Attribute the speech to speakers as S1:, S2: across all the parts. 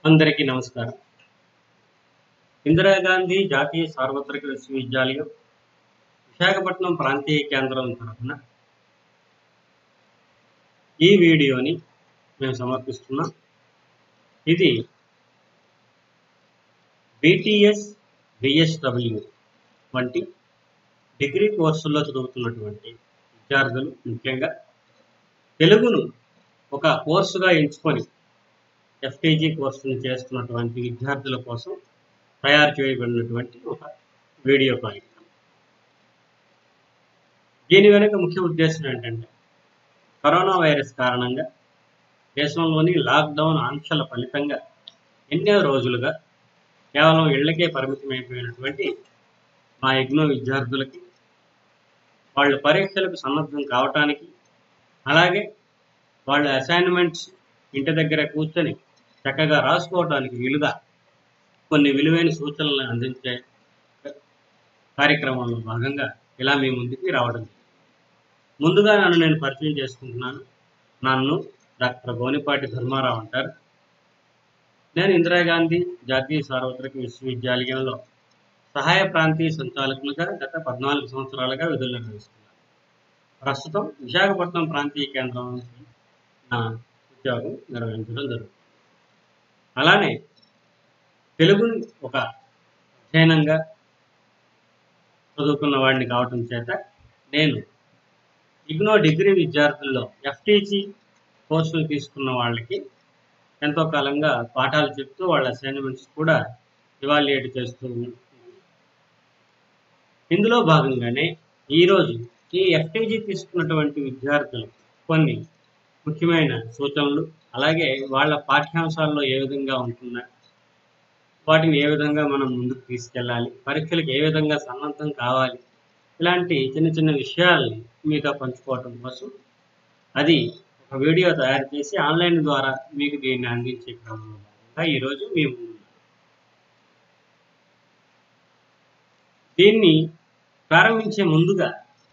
S1: అందరికీ నమస్కారం ఇందిరాగాంధీ జాతీయ సార్వత్రిక విశ్వవిద్యాలయం విశాఖపట్నం ప్రాంతీయ కేంద్రం తరఫున ఈ వీడియోని మేము సమర్పిస్తున్నాం ఇది బీటీఎస్ బిఎస్డబ్ల్యూ వంటి డిగ్రీ కోర్సుల్లో చదువుతున్నటువంటి విద్యార్థులు ముఖ్యంగా తెలుగును ఒక కోర్సుగా ఎంచుకొని ఎఫ్టీజీ కోర్సును చేస్తున్నటువంటి విద్యార్థుల కోసం తయారు చేయబడినటువంటి ఒక వీడియో కార్యక్రమం దీని వెనుక ముఖ్య ఉద్దేశం ఏంటంటే కరోనా వైరస్ కారణంగా దేశంలోని లాక్డౌన్ ఆంక్షల ఫలితంగా ఎన్నో రోజులుగా కేవలం ఇళ్లకే పరిమితమైపోయినటువంటి మా ఎగ్నో విద్యార్థులకి వాళ్ళ పరీక్షలకు సన్నద్ధం కావటానికి అలాగే వాళ్ళ అసైన్మెంట్స్ ఇంటి దగ్గర కూర్చొని చక్కగా రాసుకోవడానికి వీలుగా కొన్ని విలువైన సూచనలను అందించే కార్యక్రమంలో భాగంగా ఇలా మీ ముందుకి రావడం జరిగింది. ముందుగా నన్ను నేను పరిచయం చేసుకుంటున్నాను నన్ను డాక్టర్ గోనిపాటి ధర్మారావు అంటారు నేను ఇందిరాగాంధీ జాతీయ సార్వత్రిక విశ్వవిద్యాలయంలో సహాయ ప్రాంతీయ సంచాలకులుగా గత పద్నాలుగు సంవత్సరాలుగా విధులు నిర్వహిస్తున్నాను ప్రస్తుతం విశాఖపట్నం ప్రాంతీయ కేంద్రం నుంచి నా ఉద్యోగం నిర్వహించడం జరుగుతుంది అలానే తెలుగుని ఒక అధ్యయనంగా చదువుకున్న వాడిని కావటం చేత నేను ఇగ్నో డిగ్రీ విద్యార్థుల్లో ఎఫ్టీజీ కోర్సులు తీసుకున్న వాళ్ళకి ఎంతో కాలంగా పాఠాలు చెప్తూ వాళ్ళ అసైన్మెంట్స్ కూడా ఇవాల్యుయేట్ చేస్తూ ఉన్నాను. ఇందులో భాగంగానే ఈరోజు ఈ ఎఫ్టీజీ తీసుకున్నటువంటి విద్యార్థులు కొన్ని ముఖ్యమైన సూచనలు అలాగే వాళ్ళ పాఠ్యాంశాల్లో ఏ విధంగా ఉంటుందా వాటిని ఏ విధంగా మనం ముందుకు తీసుకెళ్ళాలి పరీక్షలకు ఏ విధంగా సన్నద్ధం కావాలి ఇలాంటి చిన్న చిన్న విషయాల్ని మీతో పంచుకోవటం కోసం అది ఒక వీడియో తయారు చేసి ఆన్లైన్ ద్వారా మీకు దీన్ని అందించే క్రమంలో భాగంగా ఈరోజు మేము దీన్ని ప్రారంభించే ముందుగా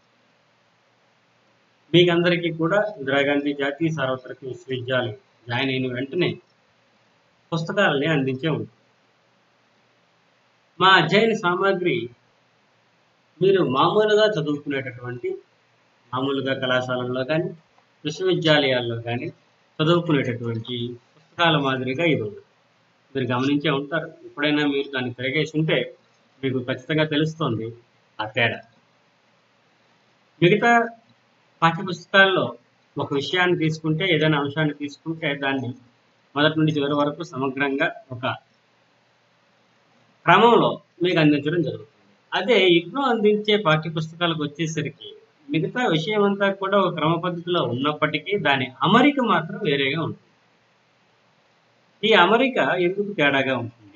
S1: మీకందరికీ కూడా ఇందిరాగాంధీ జాతీయ సార్వత్రిక విశ్వవిద్యాలయం జాయిన్ అయిన వెంటనే పుస్తకాలని అందించే ఉంటుంది మా అధ్యయన సామాగ్రి మీరు మామూలుగా చదువుకునేటటువంటి మామూలుగా కళాశాలల్లో కానీ విశ్వవిద్యాలయాల్లో కానీ చదువుకునేటటువంటి పుస్తకాల మాదిరిగా ఇది ఉంది మీరు గమనించే ఉంటారు ఎప్పుడైనా మీరు దాన్ని తిరగేసి ఉంటే మీకు ఖచ్చితంగా తెలుస్తుంది ఆ తేడా మిగతా పాఠ్యపుస్తకాల్లో ఒక విషయాన్ని తీసుకుంటే ఏదైనా అంశాన్ని తీసుకుంటే దాన్ని మొదటి నుండి చివరి వరకు సమగ్రంగా ఒక క్రమంలో మీకు అందించడం జరుగుతుంది అదే ఇగ్నో అందించే పాఠ్యపుస్తకాలకు వచ్చేసరికి మిగతా విషయం అంతా కూడా ఒక క్రమ పద్ధతిలో ఉన్నప్పటికీ దాని అమరిక మాత్రం వేరేగా ఉంటుంది ఈ అమరిక ఎందుకు తేడాగా ఉంటుంది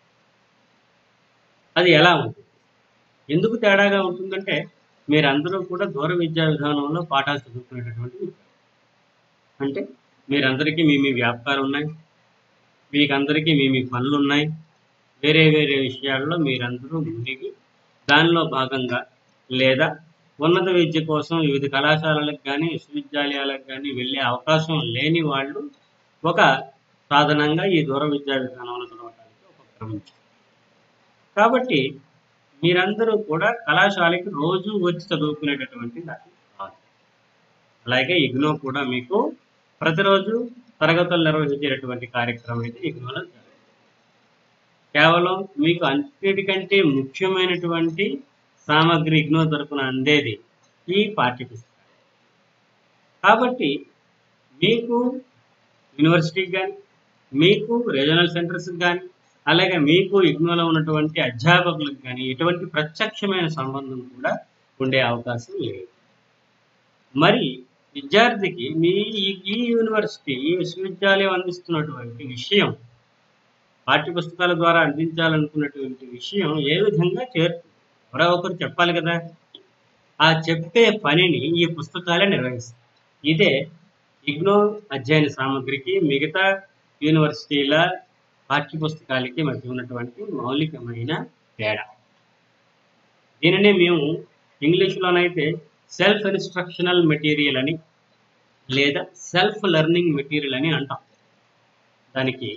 S1: అది ఎలా ఉంటుంది ఎందుకు తేడాగా ఉంటుందంటే మీరందరూ కూడా దూర విద్యా విధానంలో పాఠాలు చదువుకునేటటువంటి విద్యార్థులు. అంటే మీరందరికీ మీ మీ వ్యాపారాలు ఉన్నాయి మీకందరికీ మీ మీ పనులు ఉన్నాయి వేరే వేరే విషయాల్లో మీరందరూ మునిగి దానిలో భాగంగా లేదా ఉన్నత విద్య కోసం వివిధ కళాశాలలకు కానీ విశ్వవిద్యాలయాలకు కానీ వెళ్ళే అవకాశం లేని వాళ్ళు ఒక సాధనంగా ఈ దూర విద్యా విధానంలో చదవడానికి ఉపక్రమించారు కాబట్టి మీరందరూ కూడా కళాశాలకి రోజు వచ్చి చదువుకునేటటువంటి దాన్ని కాదు అలాగే ఇగ్నో కూడా మీకు ప్రతిరోజు తరగతులు నిర్వహించేటటువంటి కార్యక్రమం అయితే ఇగ్నోలో జరుగుతుంది కేవలం మీకు అన్నిటికంటే ముఖ్యమైనటువంటి సామగ్రి ఇగ్నో తరపున అందేది ఈ పాఠ్యపుస్తకం కాబట్టి మీకు యూనివర్సిటీకి కానీ మీకు రీజనల్ సెంటర్స్కి కానీ అలాగే మీకు ఇగ్నోలో ఉన్నటువంటి అధ్యాపకులకు కానీ ఎటువంటి ప్రత్యక్షమైన సంబంధం కూడా ఉండే అవకాశం లేదు మరి విద్యార్థికి మీ ఈ- ఈ యూనివర్సిటీ ఈ విశ్వవిద్యాలయం అందిస్తున్నటువంటి విషయం పాఠ్యపుస్తకాల ద్వారా అందించాలనుకున్నటువంటి విషయం ఏ విధంగా చేరుతుంది ఎవరో ఒకరు చెప్పాలి కదా ఆ చెప్పే పనిని ఈ పుస్తకాలే నిర్వహిస్తాయి ఇదే ఇగ్నో అధ్యయన సామగ్రికి మిగతా యూనివర్సిటీల పాఠ్యపుస్తకాలకి మధ్య ఉన్నటువంటి మౌలికమైన తేడా దీనినే మేము ఇంగ్లీష్లోనైతే సెల్ఫ్ ఇన్స్ట్రక్షనల్ మెటీరియల్ అని లేదా సెల్ఫ్ లెర్నింగ్ మెటీరియల్ అని అంటాం దానికి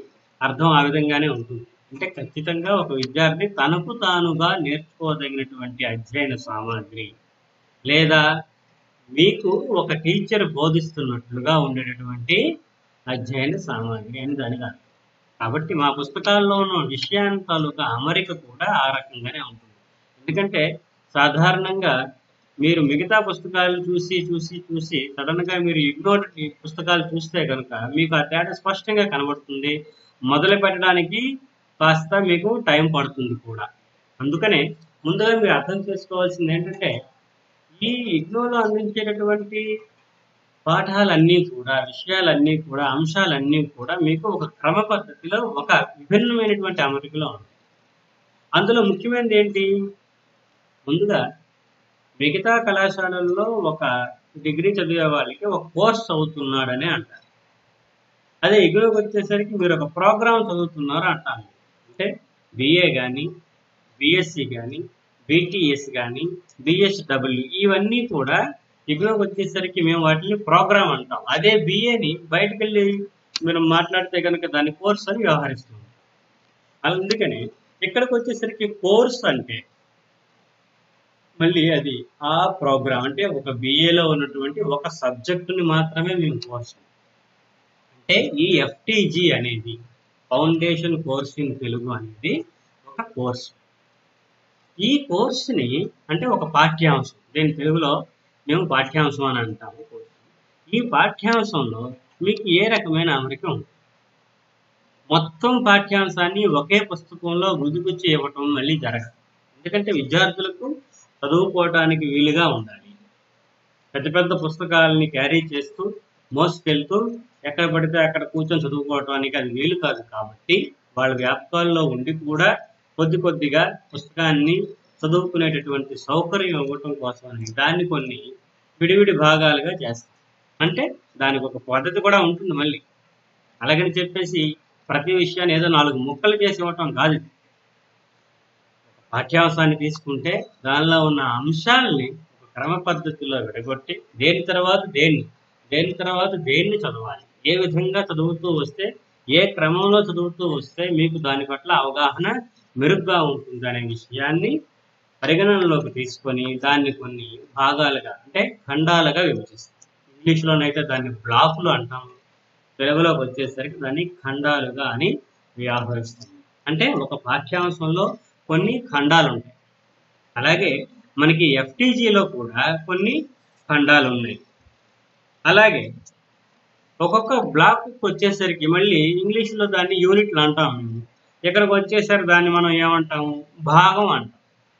S1: అర్థం ఆ విధంగానే ఉంటుంది అంటే ఖచ్చితంగా ఒక విద్యార్థి తనకు తానుగా నేర్చుకోదగినటువంటి అధ్యయన సామాగ్రి లేదా మీకు ఒక టీచర్ బోధిస్తున్నట్లుగా ఉండేటటువంటి అధ్యయన సామాగ్రి అని దానికి అర్థం కాబట్టి మా పుస్తకాల్లో ఉన్న విషయాన్ని తాలూకా అమరిక కూడా ఆ రకంగానే ఉంటుంది ఎందుకంటే సాధారణంగా మీరు మిగతా పుస్తకాలు చూసి చూసి చూసి సడన్ గా మీరు ఇగ్నోర్ పుస్తకాలు చూస్తే కనుక మీకు ఆ తేడా స్పష్టంగా కనబడుతుంది మొదలు పెట్టడానికి కాస్త మీకు టైం పడుతుంది కూడా అందుకనే ముందుగా మీరు అర్థం చేసుకోవాల్సింది ఏంటంటే ఈ ఇగ్నోలో అందించేటటువంటి పాఠాలన్నీ కూడా విషయాలన్నీ కూడా అంశాలన్నీ కూడా మీకు ఒక క్రమ పద్ధతిలో ఒక విభిన్నమైనటువంటి అమరికలో ఉంటాయి అందులో ముఖ్యమైనది ఏంటి ముందుగా మిగతా కళాశాలల్లో ఒక డిగ్రీ చదివే వాళ్ళకి ఒక కోర్స్ చదువుతున్నాడని అంటారు అదే ఇగ్నోకి వచ్చేసరికి మీరు ఒక ప్రోగ్రామ్ చదువుతున్నారు అంటారు అంటే బిఏ కానీ బిఎస్సి కానీ బీటీఎస్ కానీ బిఎస్డబ్ల్యూ ఇవన్నీ కూడా ఇగ్నోకి వచ్చేసరికి మేము వాటిని ప్రోగ్రామ్ అంటాం అదే బిఏని బయటకు వెళ్ళి మీరు మాట్లాడితే కనుక దాని కోర్స్ అని వ్యవహరిస్తాం అందుకని ఇక్కడికి వచ్చేసరికి కోర్స్ అంటే మళ్ళీ అది ఆ ప్రోగ్రామ్ అంటే ఒక బిఏలో ఉన్నటువంటి ఒక సబ్జెక్టుని మాత్రమే మేము కోర్స్ అంటే ఈ ఎఫ్టీజీ అనేది ఫౌండేషన్ కోర్స్ ఇన్ తెలుగు అనేది ఒక కోర్సు ఈ కోర్సుని అంటే ఒక పాఠ్యాంశం దీని తెలుగులో మేము పాఠ్యాంశం అని అంటాము ఈ పాఠ్యాంశంలో మీకు ఏ రకమైన అమరిక ఉంటుంది మొత్తం పాఠ్యాంశాన్ని ఒకే పుస్తకంలో గుదిగుచ్చి ఇవ్వటం మళ్ళీ జరగదు ఎందుకంటే విద్యార్థులకు చదువుకోవడానికి వీలుగా ఉండాలి పెద్ద పెద్ద పుస్తకాలని క్యారీ చేస్తూ మోసుకెళ్తూ ఎక్కడ పడితే అక్కడ కూర్చొని చదువుకోవటానికి అది వీలు కాదు కాబట్టి వాళ్ళ వ్యాపకాల్లో ఉండి కూడా కొద్ది కొద్దిగా పుస్తకాన్ని చదువుకునేటటువంటి సౌకర్యం ఇవ్వటం కోసమని దాన్ని కొన్ని విడివిడి భాగాలుగా చేస్తాం అంటే దానికి ఒక పద్ధతి కూడా ఉంటుంది మళ్ళీ అలాగని చెప్పేసి ప్రతి విషయాన్ని ఏదో నాలుగు ముక్కలు చేసి ఇవ్వటం కాదు ఇది. పాఠ్యాంశాన్ని తీసుకుంటే దానిలో ఉన్న అంశాలని ఒక క్రమ పద్ధతిలో విడగొట్టి దేని తర్వాత దేన్ని దేని తర్వాత దేన్ని చదవాలి ఏ విధంగా చదువుతూ వస్తే ఏ క్రమంలో చదువుతూ వస్తే మీకు దాని పట్ల అవగాహన మెరుగ్గా ఉంటుంది అనే విషయాన్ని పరిగణనలోకి తీసుకొని దాన్ని కొన్ని భాగాలుగా అంటే ఖండాలుగా విభజిస్తాం ఇంగ్లీష్లోనైతే దాన్ని బ్లాకులు అంటాము తెలుగులోకి వచ్చేసరికి దాన్ని ఖండాలుగా అని వ్యవహరిస్తాం అంటే ఒక పాఠ్యాంశంలో కొన్ని ఖండాలు ఉంటాయి అలాగే మనకి ఎఫ్టీజీలో కూడా కొన్ని ఖండాలు ఉన్నాయి అలాగే ఒక్కొక్క బ్లాక్ వచ్చేసరికి మళ్ళీ ఇంగ్లీష్లో దాన్ని యూనిట్లు అంటాం మేము ఇక్కడికి వచ్చేసరికి దాన్ని మనం ఏమంటాము భాగం అంటాం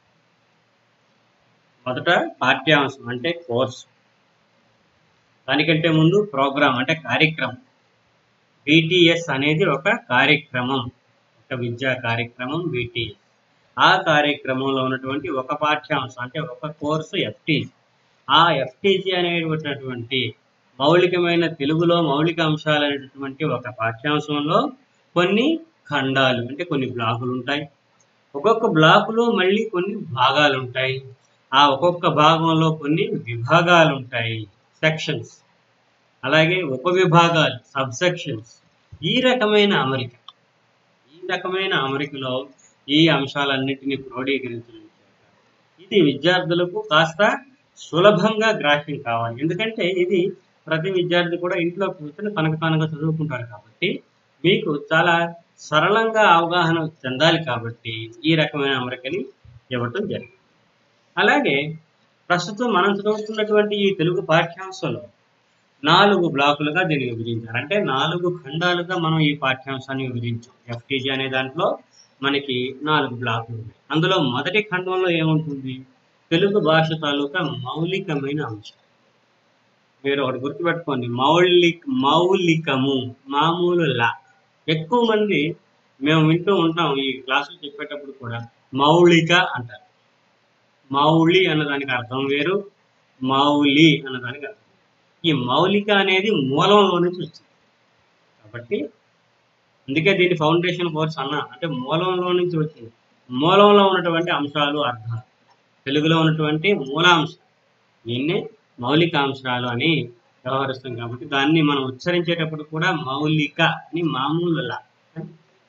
S1: మొదట పాఠ్యాంశం అంటే కోర్స్ దానికంటే ముందు ప్రోగ్రామ్ అంటే కార్యక్రమం బీటీఎస్ అనేది ఒక కార్యక్రమం ఒక విద్యా కార్యక్రమం బీటీఎస్ ఆ కార్యక్రమంలో ఉన్నటువంటి ఒక పాఠ్యాంశం అంటే ఒక కోర్సు ఎఫ్టీజీ ఆ ఎఫ్టీజీ అనేటటువంటి మౌలికమైన తెలుగులో మౌలిక అంశాలు అనేటటువంటి ఒక పాఠ్యాంశంలో కొన్ని ఖండాలు అంటే కొన్ని బ్లాకులు ఉంటాయి ఒక్కొక్క బ్లాకులో మళ్ళీ కొన్ని భాగాలు ఉంటాయి ఆ ఒక్కొక్క భాగంలో కొన్ని విభాగాలు ఉంటాయి సెక్షన్స్ అలాగే ఉప విభాగాలు సబ్ సెక్షన్స్ ఈ రకమైన అమరిక ఈ రకమైన అమరికలో ఈ అంశాలన్నింటినీ క్రోడీకరించడం ఇది విద్యార్థులకు కాస్త సులభంగా గ్రాహ్యం కావాలి ఎందుకంటే ఇది ప్రతి విద్యార్థి కూడా ఇంట్లో కూర్చొని తనకు తానుగా చదువుకుంటారు కాబట్టి మీకు చాలా సరళంగా అవగాహన చెందాలి కాబట్టి ఈ రకమైన అమరికని ఇవ్వటం జరిగింది అలాగే ప్రస్తుతం మనం చదువుతున్నటువంటి ఈ తెలుగు పాఠ్యాంశంలో నాలుగు బ్లాకులుగా దీన్ని విభజించారు అంటే నాలుగు ఖండాలుగా మనం ఈ పాఠ్యాంశాన్ని విభజించాం ఎఫ్టీజీ అనే దాంట్లో మనకి నాలుగు బ్లాకులు ఉన్నాయి అందులో మొదటి ఖండంలో ఏముంటుంది తెలుగు భాష తాలూకా మౌలికమైన అంశం మీరు ఒకటి గుర్తుపెట్టుకోండి మౌలిక మౌలికము మామూలు లా ఎక్కువ మంది మేము వింటూ ఉంటాం ఈ క్లాసులు చెప్పేటప్పుడు కూడా మౌలిక అంటారు మౌలి అన్నదానికి అర్థం వేరు మౌలి అన్నదానికి అర్థం ఈ మౌలిక అనేది మూలంలో నుంచి వచ్చింది కాబట్టి అందుకే దీన్ని ఫౌండేషన్ కోర్స్ అన్న అంటే మూలంలో నుంచి వచ్చింది మూలంలో ఉన్నటువంటి అంశాలు అర్థాలు తెలుగులో ఉన్నటువంటి మూలాంశం దీన్నే మౌలిక అంశాలు అని వ్యవహరిస్తాం కాబట్టి దాన్ని మనం ఉచ్చరించేటప్పుడు కూడా మౌలిక అని మామూలులా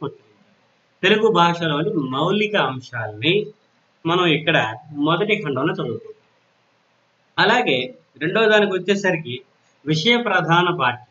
S1: తెలుగు భాషలోని మౌలిక అంశాలని మనం ఇక్కడ మొదటి ఖండంలో చదువుకుంటాం అలాగే రెండో దానికి వచ్చేసరికి విషయ ప్రధాన పాఠ్య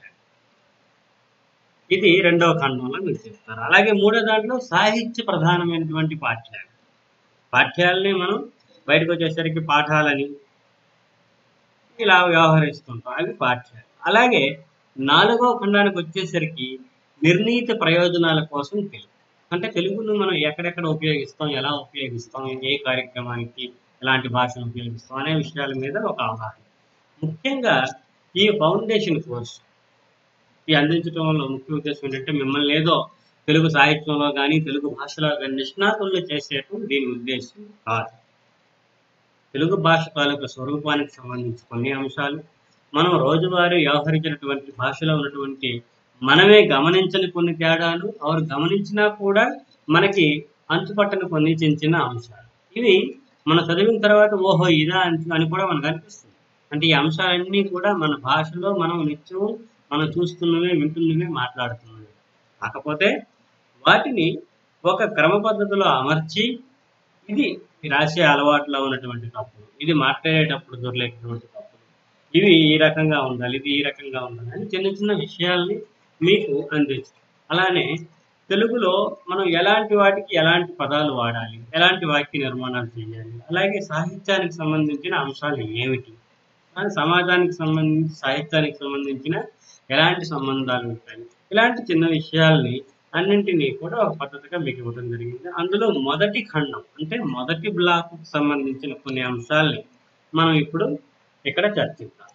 S1: ఇది రెండవ ఖండంలో మీరు చెప్తారు అలాగే మూడో దాంట్లో సాహిత్య ప్రధానమైనటువంటి పాఠ్యాలు పాఠ్యాలని మనం బయటకు వచ్చేసరికి పాఠాలని ఇలా వ్యవహరిస్తుంటాం అవి పాఠ్యాలు అలాగే నాలుగో ఖండానికి వచ్చేసరికి నిర్ణీత ప్రయోజనాల కోసం తెలుగు అంటే తెలుగును మనం ఎక్కడెక్కడ ఉపయోగిస్తాం ఎలా ఉపయోగిస్తాం ఏ కార్యక్రమానికి ఎలాంటి భాషను ఉపయోగిస్తాం అనే విషయాల మీద ఒక అవగాహన ముఖ్యంగా ఈ ఫౌండేషన్ కోర్సు ఈ అందించడంలో ముఖ్య ఉద్దేశం ఏంటంటే మిమ్మల్ని ఏదో తెలుగు సాహిత్యంలో కానీ తెలుగు భాషలో కానీ నిష్ణాతులను చేసేయటం దీని ఉద్దేశం కాదు తెలుగు భాష తాలూకు స్వరూపానికి సంబంధించి కొన్ని అంశాలు మనం రోజువారీ వ్యవహరించినటువంటి భాషలో ఉన్నటువంటి మనమే గమనించని కొన్ని తేడాలు వారు గమనించినా కూడా మనకి అంతుపట్టని కొన్ని చిన్న చిన్న అంశాలు ఇవి మనం చదివిన తర్వాత ఓహో ఇదా అని అని కూడా మనకు అనిపిస్తుంది అంటే ఈ అంశాలన్నీ కూడా మన భాషలో మనం నిత్యం మనం చూస్తున్నవే వింటున్నవే మాట్లాడుతున్నవే కాకపోతే వాటిని ఒక క్రమ పద్ధతిలో అమర్చి ఇది రాసే అలవాట్లో ఉన్నటువంటి తప్పులు ఇది మాట్లాడేటప్పుడు దొరలేటటువంటి తప్పులు ఇవి ఈ రకంగా ఉండాలి ఇది ఈ రకంగా ఉండాలి అని చిన్న చిన్న విషయాల్ని మీకు అందించు అలానే తెలుగులో మనం ఎలాంటి వాటికి ఎలాంటి పదాలు వాడాలి ఎలాంటి వాక్య నిర్మాణాలు చేయాలి అలాగే సాహిత్యానికి సంబంధించిన అంశాలు ఏమిటి ఆ సమాజానికి సంబంధించి సాహిత్యానికి సంబంధించిన ఎలాంటి సంబంధాలు ఉంటాయి ఇలాంటి చిన్న విషయాల్ని అన్నింటినీ కూడా ఒక పద్ధతిగా మీకు ఇవ్వడం జరిగింది అందులో మొదటి ఖండం అంటే మొదటి బ్లాక్ సంబంధించిన కొన్ని అంశాల్ని మనం ఇప్పుడు ఇక్కడ చర్చిద్దాం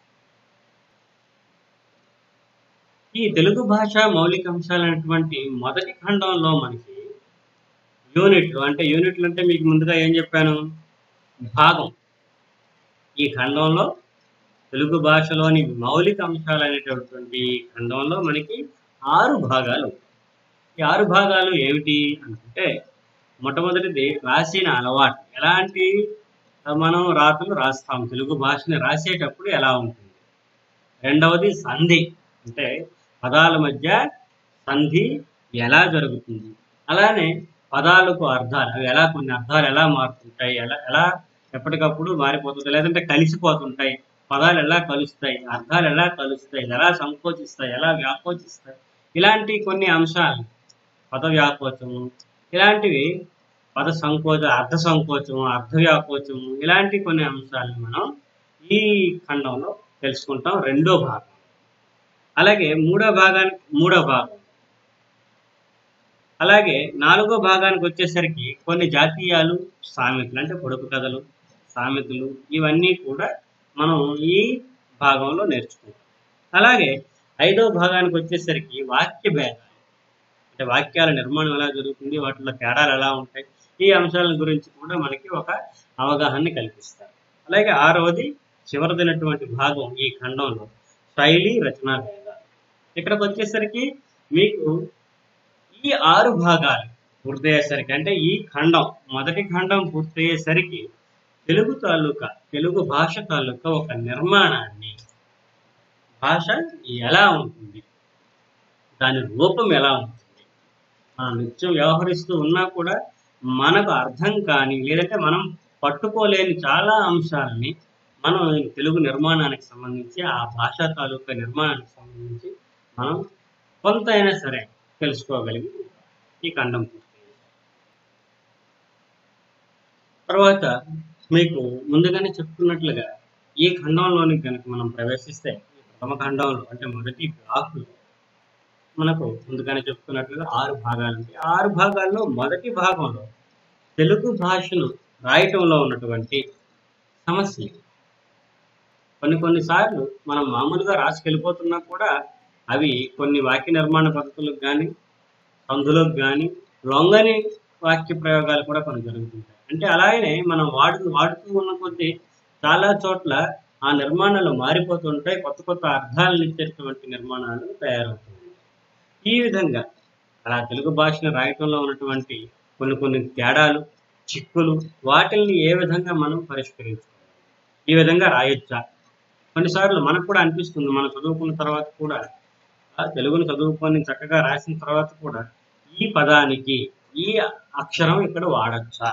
S1: ఈ తెలుగు భాష మౌలిక అంశాలు అనేటువంటి మొదటి ఖండంలో మనకి యూనిట్లు అంటే యూనిట్లు అంటే మీకు ముందుగా ఏం చెప్పాను భాగం ఈ ఖండంలో తెలుగు భాషలోని మౌలిక అంశాలు అనేటటువంటి ఖండంలో మనకి ఆరు భాగాలు ఉంటాయి. ఈ ఆరు భాగాలు ఏమిటి అంటే మొట్టమొదటిది రాసిన అలవాటు ఎలాంటి ఆ, మనం రాతలు రాస్తాం తెలుగు భాషని రాసేటప్పుడు ఎలా ఉంటుంది రెండవది సంధి అంటే పదాల మధ్య సంధి ఎలా జరుగుతుంది అలానే పదాలకు అర్థాలు అవి ఎలా కొన్ని అర్థాలు ఎలా మారుతుంటాయి ఎలా ఎలా ఎప్పటికప్పుడు మారిపోతుంటాయి లేదంటే కలిసిపోతుంటాయి పదాలు ఎలా కలుస్తాయి అర్థాలు ఎలా కలుస్తాయి ఎలా సంకోచిస్తాయి ఎలా వ్యాకోచిస్తాయి ఇలాంటి కొన్ని అంశాలు పద వ్యాకోచము ఇలాంటివి పద సంకోచ అర్థ సంకోచము అర్థ వ్యాకోచము ఇలాంటి కొన్ని అంశాలను మనం ఈ ఖండంలో తెలుసుకుంటాం రెండో భాగం అలాగే మూడో భాగానికి మూడో భాగం అలాగే నాలుగో భాగానికి వచ్చేసరికి కొన్ని జాతీయాలు సామెతలు అంటే పొడుపు కథలు సామెతలు ఇవన్నీ కూడా మనం ఈ భాగంలో నేర్చుకుంటాం అలాగే ఐదో భాగానికి వచ్చేసరికి వాక్య భేదాలు అంటే వాక్యాల నిర్మాణం ఎలా జరుగుతుంది వాటిలో తేడాలు ఎలా ఉంటాయి ఈ అంశాల గురించి కూడా మనకి ఒక అవగాహన కల్పిస్తారు అలాగే ఆరవది చివరిదైనటువంటి భాగం ఈ ఖండంలో శైలి రచనా భేదాలు ఇక్కడికి వచ్చేసరికి మీకు ఈ ఆరు భాగాలు పూర్తయ్యేసరికి అంటే ఈ ఖండం మొదటి ఖండం పూర్తయ్యేసరికి తెలుగు తాలూకా తెలుగు భాష తాలూకా ఒక నిర్మాణాన్ని భాష ఎలా ఉంటుంది దాని రూపం ఎలా ఉంటుంది మనం నిత్యం వ్యవహరిస్తూ ఉన్నా కూడా మనకు అర్థం కాని లేదంటే మనం పట్టుకోలేని చాలా అంశాలని మనం తెలుగు నిర్మాణానికి సంబంధించి ఆ భాష తాలూకా నిర్మాణానికి సంబంధించి మనం కొంత అయినా సరే తెలుసుకోగలిగి ఈ ఖండం పూర్తయింది తర్వాత మీకు ముందుగానే చెప్పుకున్నట్లుగా ఈ ఖండంలోని కనుక మనం ప్రవేశిస్తే ఈ ప్రథమ ఖండంలో అంటే మొదటి బ్లాక్లో మనకు ముందుగానే చెప్పుకున్నట్లుగా ఆరు భాగాలు ఉంటాయి ఆరు భాగాల్లో మొదటి భాగంలో తెలుగు భాషను రాయటంలో ఉన్నటువంటి సమస్యలు కొన్ని కొన్నిసార్లు మనం మామూలుగా రాసుకెళ్ళిపోతున్నా కూడా అవి కొన్ని వాక్య నిర్మాణ పద్ధతులకు కానీ సందులకు కానీ లొంగని వాక్య ప్రయోగాలు కూడా కొన్ని జరుగుతుంటాయి అంటే అలాగనే మనం వాడుతూ వాడుతూ ఉన్న కొద్దీ చాలా చోట్ల ఆ నిర్మాణాలు మారిపోతుంటాయి కొత్త కొత్త అర్థాలను ఇచ్చేటువంటి నిర్మాణాలు తయారవుతున్నాయి ఈ విధంగా అలా తెలుగు భాషను రాయటంలో ఉన్నటువంటి కొన్ని కొన్ని తేడాలు చిక్కులు వాటిల్ని ఏ విధంగా మనం పరిష్కరించుకోవాలి ఈ విధంగా రాయొచ్చా కొన్నిసార్లు మనకు కూడా అనిపిస్తుంది మనం చదువుకున్న తర్వాత కూడా ఆ తెలుగును చదువుకొని చక్కగా రాసిన తర్వాత కూడా ఈ పదానికి ఈ అక్షరం ఇక్కడ వాడచ్చా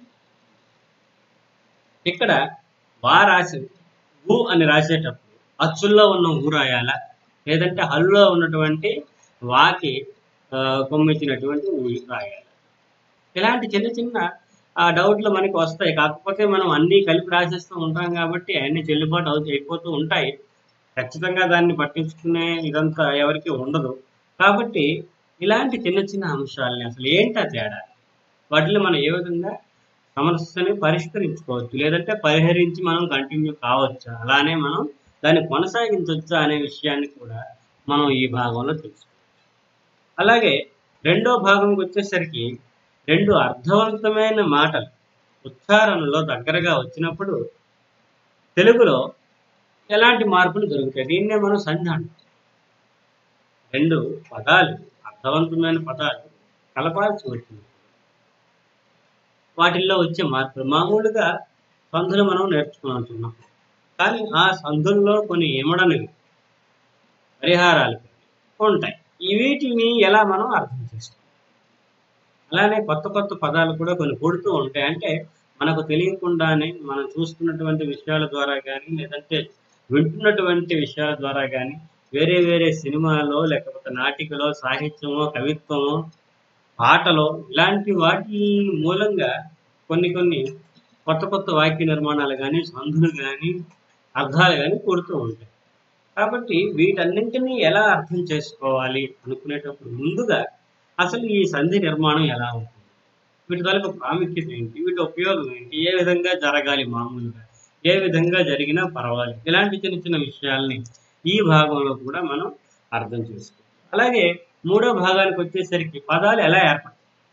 S1: ఇక్కడ వా రాసి ఊ అని రాసేటప్పుడు అచ్చుల్లో ఉన్న ఊ రాయాలా లేదంటే హల్లులో ఉన్నటువంటి వాకి ఆ, కొమ్మిచ్చినటువంటి ఊ రాయాలి ఇలాంటి చిన్న చిన్న ఆ డౌట్లు మనకి వస్తాయి కాకపోతే మనం అన్నీ కలిపి రాసేస్తూ ఉంటాం కాబట్టి అన్ని చెల్లుబాటు అవుతూ అయిపోతూ ఉంటాయి ఖచ్చితంగా దాన్ని పట్టించుకునే ఇదంతా ఎవరికి ఉండదు కాబట్టి ఇలాంటి చిన్న చిన్న అంశాలని అసలు ఏంటా తేడా వాటిని మనం ఏ విధంగా సమస్యని పరిష్కరించుకోవచ్చు లేదంటే పరిహరించి మనం కంటిన్యూ కావచ్చా అలానే మనం దాన్ని కొనసాగించవచ్చా అనే విషయాన్ని కూడా మనం ఈ భాగంలో తెలుసుకోవచ్చు అలాగే రెండో భాగంకి వచ్చేసరికి రెండు అర్థవంతమైన మాటలు ఉచ్చారణలో దగ్గరగా వచ్చినప్పుడు తెలుగులో ఎలాంటి మార్పులు జరుగుతాయి దీన్నే మనం సంధి అంటాం రెండు పదాలు అర్థవంతమైన పదాలు కలపాల్సి వచ్చింది వాటిల్లో వచ్చే మార్పులు మామూలుగా సంధులు మనం నేర్చుకుంటున్నాం కానీ ఆ సంధుల్లో కొన్ని ఇమడనివి పరిహారాలు ఉంటాయి ఈ వీటిని ఎలా మనం అర్థం చేసుకోవాలి అలానే కొత్త కొత్త పదాలు కూడా కొన్ని పుడుతూ ఉంటాయి అంటే మనకు తెలియకుండానే మనం చూస్తున్నటువంటి విషయాల ద్వారా కానీ లేదంటే వింటున్నటువంటి విషయాల ద్వారా కానీ వేరే వేరే సినిమాలో లేకపోతే నాటికలో సాహిత్యమో కవిత్వమో పాటలో ఇలాంటి వాటి మూలంగా కొన్ని కొన్ని కొత్త కొత్త వాక్య నిర్మాణాలు కానీ సంధులు కానీ అర్థాలు కానీ కూడుతూ ఉంటాయి కాబట్టి వీటన్నింటినీ ఎలా అర్థం చేసుకోవాలి అనుకునేటప్పుడు ముందుగా అసలు ఈ సంధి నిర్మాణం ఎలా ఉంటుంది వీటి తాలూకు ప్రాముఖ్యత ఏంటి వీటి ఉపయోగం ఏంటి ఏ విధంగా జరగాలి మామూలుగా ఏ విధంగా జరిగినా పర్వాలేదు ఇలాంటి చిన్న చిన్న విషయాల్ని ఈ భాగంలో కూడా మనం అర్థం చేసుకోవాలి అలాగే మూడో భాగానికి వచ్చేసరికి పదాలు ఎలా ఏర్పడతాయి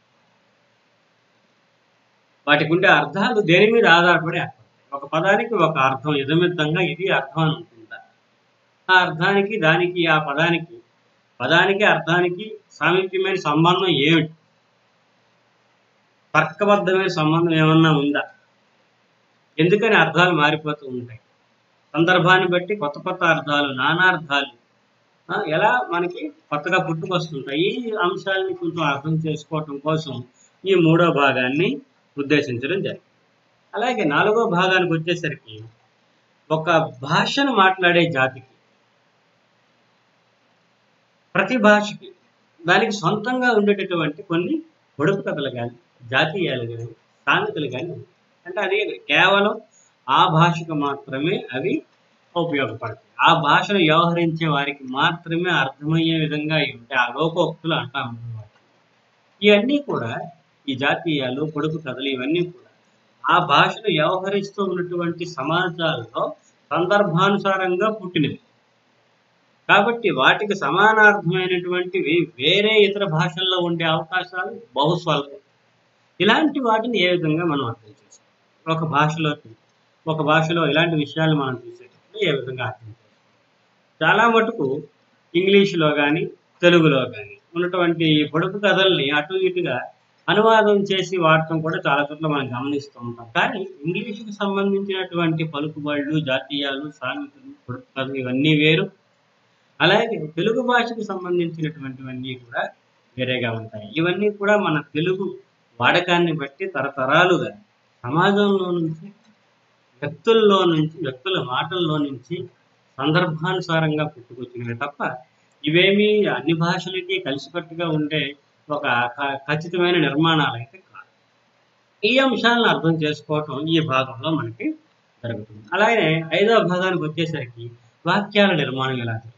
S1: వాటికి ఉండే అర్థాలు దేని మీద ఆధారపడి ఏర్పడతాయి ఒక పదానికి ఒక అర్థం యథమితంగా ఇది అర్థం అని ఉంటుందా ఆ అర్థానికి దానికి ఆ పదానికి పదానికి అర్థానికి సామీప్యమైన సంబంధం ఏమిటి తర్కబద్ధమైన సంబంధం ఏమన్నా ఉందా ఎందుకని అర్థాలు మారిపోతూ ఉంటాయి సందర్భాన్ని బట్టి కొత్త కొత్త అర్థాలు నానార్థాలు ఆ, ఎలా మనకి కొత్తగా పుట్టుకొస్తుంటాయి ఈ అంశాలని కొంచెం అర్థం చేసుకోవటం కోసం ఈ మూడో భాగాన్ని ఉద్దేశించడం జరిగింది అలాగే నాలుగో భాగానికి వచ్చేసరికి ఒక భాషను మాట్లాడే జాతికి ప్రతి భాషకి దానికి సొంతంగా ఉండేటటువంటి కొన్ని పొడుపు కథలు కానీ జాతీయాలు కానీ సామెతలు కానీ ఉంటాయి. అంటే అది కేవలం ఆ భాషకు మాత్రమే అవి ఉపయోగపడతాయి ఆ భాషను వ్యవహరించే వారికి మాత్రమే అర్థమయ్యే విధంగా ఇవి ఉంటాయి ఆ లోకోక్తులు అంటాం అన్నమాట ఇవన్నీ కూడా ఈ జాతీయాలు పొడుపు కథలు ఇవన్నీ కూడా ఆ భాషను వ్యవహరిస్తూ ఉన్నటువంటి సమాజాల్లో సందర్భానుసారంగా పుట్టినవి కాబట్టి వాటికి సమానార్థమైనటువంటివి వేరే ఇతర భాషల్లో ఉండే అవకాశాలు బహుస్వల్పం ఇలాంటి వాటిని ఏ విధంగా మనం అర్థం చేసుకోవాలి ఒక భాషలోకి ఒక భాషలో ఇలాంటి విషయాలు మనం చూసేటప్పుడు ఏ విధంగా అర్థం చేసుకోవాలి చాలా మటుకు ఇంగ్లీషులో కానీ తెలుగులో కానీ ఉన్నటువంటి ఈ పొడుపు కథల్ని అటు ఇటుగా అనువాదం చేసి వాడటం కూడా చాలా చోట్ల మనం గమనిస్తూ ఉంటాం కానీ ఇంగ్లీషుకి సంబంధించినటువంటి పలుకుబడులు జాతీయాలు సామెతలు పొడుపు కథలు ఇవన్నీ వేరు అలాగే తెలుగు భాషకు సంబంధించినటువంటివన్నీ కూడా వేరేగా ఉంటాయి ఇవన్నీ కూడా మన తెలుగు వాడకాన్ని బట్టి తరతరాలుగా సమాజంలో నుంచి వ్యక్తుల్లో నుంచి వ్యక్తుల మాటల్లో నుంచి సందర్భానుసారంగా పుట్టుకొచ్చినవి తప్ప ఇవేమీ అన్ని భాషలకి కలిసికట్టుగా ఉండే ఒక క- ఖచ్చితమైన నిర్మాణాలు అయితే కాదు ఈ అంశాలను అర్థం చేసుకోవటం ఈ భాగంలో మనకి జరుగుతుంది అలాగే ఐదవ భాగానికి వచ్చేసరికి వాక్యాల నిర్మాణం ఎలా జరుగుతుంది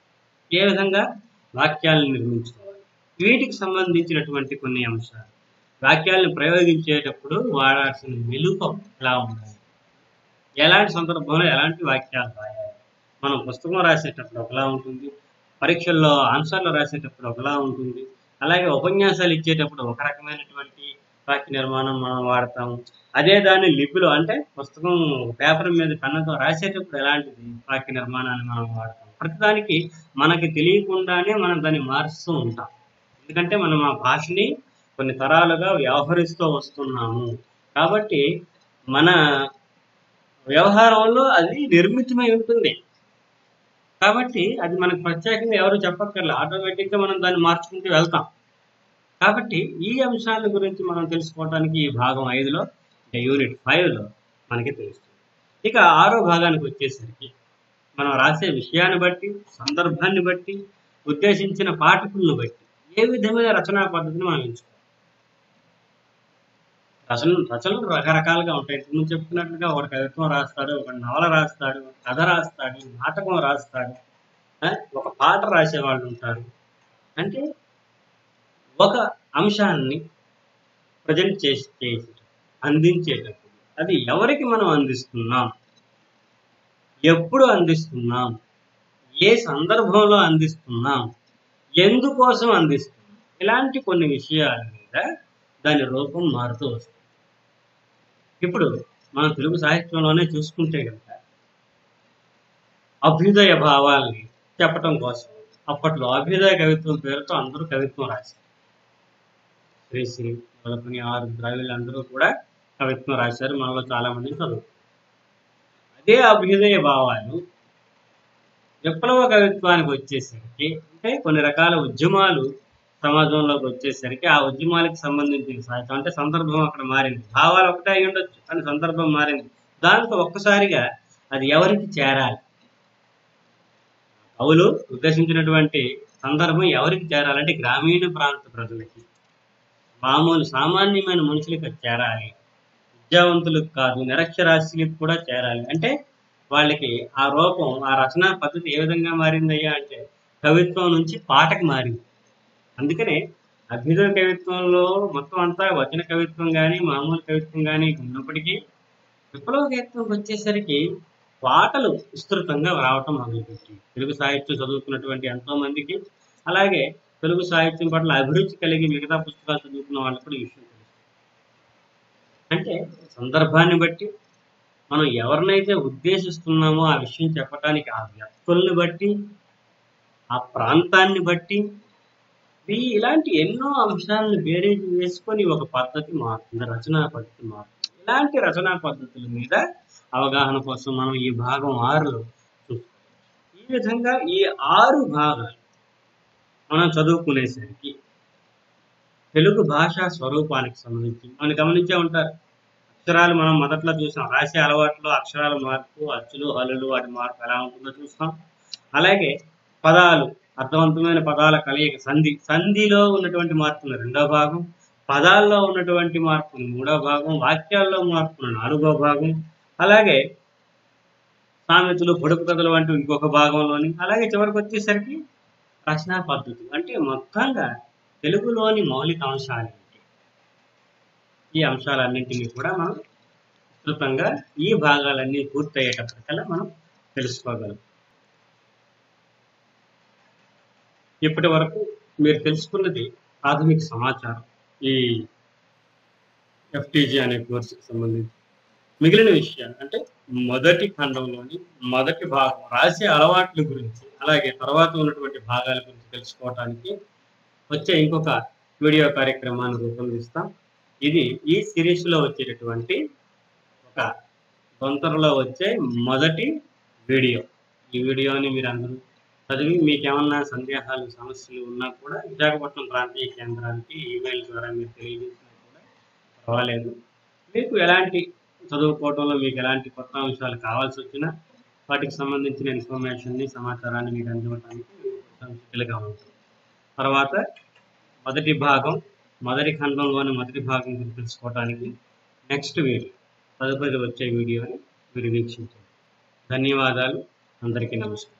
S1: ఏ విధంగా వాక్యాలను నిర్మించుకోవాలి వీటికి సంబంధించినటువంటి కొన్ని అంశాలు వాక్యాలను ప్రయోగించేటప్పుడు వాడాల్సిన మెలుకం ఎలా ఉండాలి ఎలాంటి సందర్భంలో ఎలాంటి వాక్యాలు రాయాలి మనం పుస్తకం రాసేటప్పుడు ఒకలా ఉంటుంది పరీక్షల్లో ఆన్సర్లు రాసేటప్పుడు ఒకలా ఉంటుంది అలాగే ఉపన్యాసాలు ఇచ్చేటప్పుడు ఒక రకమైనటువంటి వాక్య నిర్మాణం మనం వాడతాము అదే దాన్ని లిపిలో అంటే పుస్తకం పేపర్ మీద పెన్నుతో రాసేటప్పుడు ఎలాంటిది వాక్య నిర్మాణాన్ని మనం వాడతాం ప్రతిదానికి మనకి తెలియకుండానే మనం దాన్ని మారుస్తూ ఉంటాం ఎందుకంటే మనం ఆ భాషని కొన్ని తరాలుగా వ్యవహరిస్తూ వస్తున్నాము కాబట్టి మన వ్యవహారంలో అది నిర్మితమై ఉంటుంది కాబట్టి అది మనకు ప్రత్యేకంగా ఎవరు చెప్పక్కర్లే ఆటోమేటిక్గా మనం దాన్ని మార్చుకుంటూ వెళ్తాం కాబట్టి ఈ అంశాల గురించి మనం తెలుసుకోవడానికి ఈ భాగం ఐదులో అంటే యూనిట్ ఫైవ్లో మనకి తెలుస్తుంది ఇక ఆరో భాగానికి వచ్చేసరికి మనం రాసే విషయాన్ని బట్టి సందర్భాన్ని బట్టి ఉద్దేశించిన పాఠకులను బట్టి ఏ విధమైన రచనా పద్ధతిని మనం ఎంచుకోవాలి రచన రచనలు రకరకాలుగా ఉంటాయి ఇంతకు ముందు చెప్పుకున్నట్లుగా ఒక కవిత్వం రాస్తాడు ఒక నవల రాస్తాడు ఒక కథ రాస్తాడు నాటకం రాస్తాడు ఆ, ఒక పాట రాసే వాళ్ళు ఉంటారు అంటే ఒక అంశాన్ని ప్రజెంట్ చేసి చేసి అందించేటప్పుడు అది ఎవరికి మనం అందిస్తున్నాం ఎప్పుడు అందిస్తున్నాం ఏ సందర్భంలో అందిస్తున్నాం ఎందుకోసం అందిస్తున్నాం ఇలాంటి కొన్ని విషయాల మీద దాని రూపం మారుతూ వస్తుంది ఇప్పుడు మనం తెలుగు సాహిత్యంలోనే చూసుకుంటే కనుక అభ్యుదయ భావాల్ని చెప్పటం కోసం అప్పట్లో అభ్యుదయ కవిత్వం పేరుతో అందరూ కవిత్వం రాశారు శ్రీశ్రీ మొదలుకొని ఆరు ద్రవిళ్ళు అందరూ కూడా కవిత్వం రాశారు మనలో చాలా మంది చదువు అదే అభ్యుదయ భావాలు విప్లవ కవిత్వానికి వచ్చేసరికి అంటే కొన్ని రకాల ఉద్యమాలు సమాజంలోకి వచ్చేసరికి ఆ ఉద్యమాలకు సంబంధించిన సాహిత్యం అంటే సందర్భం అక్కడ మారింది భావాలు ఒకటే అయి ఉండొచ్చు కానీ సందర్భం మారింది దాంతో ఒక్కసారిగా అది ఎవరికి చేరాలి కవులు ఉద్దేశించినటువంటి సందర్భం ఎవరికి చేరాలంటే గ్రామీణ ప్రాంత ప్రజలకి మామూలు సామాన్యమైన మనుషులకి అది చేరాలి విద్యావంతులకు కాదు నిరక్షరాస్యులకు కూడా చేరాలి అంటే వాళ్ళకి ఆ రూపం ఆ రచనా పద్ధతి ఏ విధంగా మారిందయ్యా అంటే కవిత్వం నుంచి పాటకి మారింది అందుకనే అభ్యుదయ కవిత్వంలో మొత్తం అంతా వచన కవిత్వం కానీ మామూలు కవిత్వం కానీ ఉన్నప్పటికీ విప్లవ కవిత్వంకి వచ్చేసరికి పాటలు విస్తృతంగా రావటం మొదలుపెట్టి తెలుగు సాహిత్యం చదువుకున్నటువంటి ఎంతో మందికి అలాగే తెలుగు సాహిత్యం పట్ల అభిరుచి కలిగి మిగతా పుస్తకాలు చదువుకున్న వాళ్ళకి కూడా ఈ విషయం తెలుసు అంటే సందర్భాన్ని బట్టి మనం ఎవరినైతే ఉద్దేశిస్తున్నామో ఆ విషయం చెప్పడానికి ఆ వ్యక్తుల్ని బట్టి ఆ ప్రాంతాన్ని బట్టి ఈ ఇలాంటి ఎన్నో అంశాలను బేరీజ్ వేసుకొని ఒక పద్ధతి మారుతుంది రచనా పద్ధతి మారుతుంది ఇలాంటి రచనా పద్ధతుల మీద అవగాహన కోసం మనం ఈ భాగం ఆరులో చూసుకోవచ్చు ఈ విధంగా ఈ ఆరు భాగాలు మనం చదువుకునేసరికి తెలుగు భాషా స్వరూపానికి సంబంధించి మనం గమనించే ఉంటారు అక్షరాలు మనం మొదట్లో చూసాం రాసే అలవాట్లో అక్షరాల మార్పు అచ్చులు హల్లులు వాటి మార్పు ఎలా ఉంటుందో చూస్తాం అలాగే పదాలు అర్థవంతమైన పదాల కలయిక సంధి సంధిలో ఉన్నటువంటి మార్పులు రెండో భాగం పదాల్లో ఉన్నటువంటి మార్పులు మూడో భాగం వాక్యాల్లో మార్పులు నాలుగో భాగం అలాగే సామెతలు పొడుపు కథలు వంటి ఇంకొక భాగంలోని అలాగే చివరికి వచ్చేసరికి రచనా పద్ధతి అంటే మొత్తంగా తెలుగులోని మౌలిక అంశాలు ఏంటి? ఈ అంశాలన్నింటినీ కూడా మనం విస్తృతంగా ఈ భాగాలన్నీ పూర్తయ్యేటప్పటికల్లా మనం తెలుసుకోగలం ఇప్పటి వరకు మీరు తెలుసుకున్నది ప్రాథమిక సమాచారం ఈ ఎఫ్టీజీ అనే కోర్సుకి సంబంధించి మిగిలిన విషయాలు అంటే మొదటి ఖండంలోని మొదటి భాగం రాసే అలవాట్ల గురించి అలాగే తర్వాత ఉన్నటువంటి భాగాల గురించి తెలుసుకోవడానికి వచ్చే ఇంకొక వీడియో కార్యక్రమాన్ని రూపొందిస్తాం ఇది ఈ సిరీస్లో వచ్చేటటువంటి ఒక తొందరలో వచ్చే మొదటి వీడియో ఈ వీడియోని మీరు అందరూ చదివి మీకు ఏమన్నా సందేహాలు సమస్యలు ఉన్నా కూడా విశాఖపట్నం ప్రాంతీయ కేంద్రానికి ఈమెయిల్ ద్వారా మీరు తెలియజేసినా కూడా పర్వాలేదు మీకు ఎలాంటి చదువుకోవడంలో మీకు ఎలాంటి కొత్త అంశాలు కావాల్సి వచ్చినా వాటికి సంబంధించిన ఇన్ఫర్మేషన్ని సమాచారాన్ని మీకు అందివ్వడానికి సంసిద్ధులుగా ఉంటుంది తర్వాత మొదటి భాగం మొదటి ఖండంలోని మొదటి భాగం గురించి తెలుసుకోవడానికి నెక్స్ట్ వీడియో తదుపరి వచ్చే వీడియోని మీరు వీక్షించండి ధన్యవాదాలు అందరికీ నమస్కారం